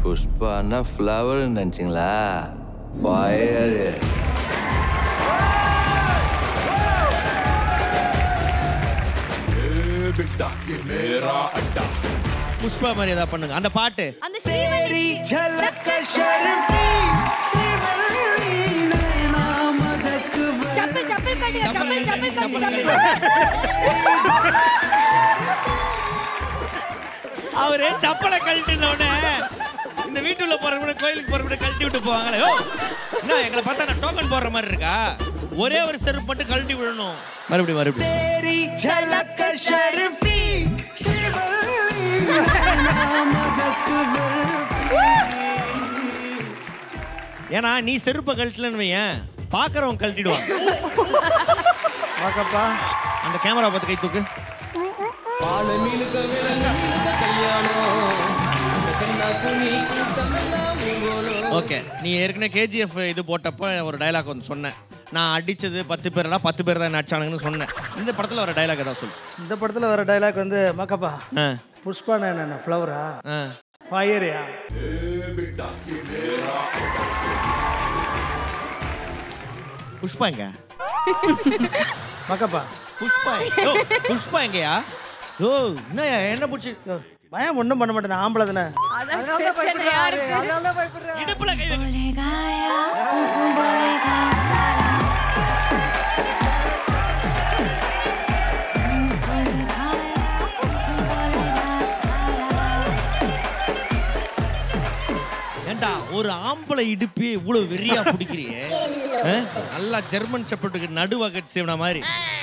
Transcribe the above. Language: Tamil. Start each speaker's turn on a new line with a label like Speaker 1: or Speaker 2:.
Speaker 1: புஷ்பான்னா ஃப்ளவர் நினச்சிங்களா ஃபயர்
Speaker 2: புஷ்பா மாதிரி ஏதாவது பண்ணுங்க அந்த பாட்டு
Speaker 3: அந்த ஸ்ரீவள்ளி சப்பல் சப்பல் கட்டுங்க சப்பல் சப்பல் கட்டு சப்பல்
Speaker 2: அவரு சப்பலை கழட்டின உடனே இந்த வீட்டுல போறவங்க கோயிலுக்கு போறவங்க கழட்டி விட்டு போவாங்களே ஓ என்ன எங்களை பார்த்தா நான் டோக்கன் போடுற மாதிரி இருக்கா ஒரே ஒரு செருப்பு மட்டும் கழட்டி விடணும் மறுபடியும் மறுபடியும் ஏன்னா நீ செருப்பை கழட்டலன்னு வையேன் பாக்குறவன் கழட்டிடுவான்
Speaker 4: வாக்கப்பா
Speaker 2: அந்த கேமரா பார்த்து கை தூக்கு ஓகே நீ ஏற்கனவே கேஜிஎஃப் இது போட்டப்ப ஒரு டைலாக் வந்து சொன்னேன் நான் அடிச்சது பத்து பேர்டா பத்து பேர் தான் நடிச்சானுங்கன்னு சொன்னேன் இந்த படத்துல வர டைலாக் ஏதாவது சொல்லு
Speaker 4: இந்த படத்துல வர டைலாக் வந்து மக்கப்பா
Speaker 2: ஆ,
Speaker 4: புஷ்பான என்ன ஃப்ளவரா
Speaker 2: ஆ.
Speaker 4: ஃபயரியா
Speaker 2: புஷ்பா எங்க
Speaker 4: மக்கப்பா
Speaker 2: புஷ்பா எங்க? ஓ, புஷ்பா எங்கயா ஓ என்னய்யா என்ன பிடிச்சி
Speaker 4: பயம் ஒன்றும் பண்ண மாட்டேன் நான் ஆம்பளை தானே
Speaker 2: இடுப்புல கை வைக்க ஏண்டா ஒரு ஆம்பளை இடுப்பே இவ்வளவு வெறியா பிடிக்கிறியே ஆ? நல்லா ஜெர்மன் ஷெப்பர்டுக்கு நடுவகட் சேவன மாதிரி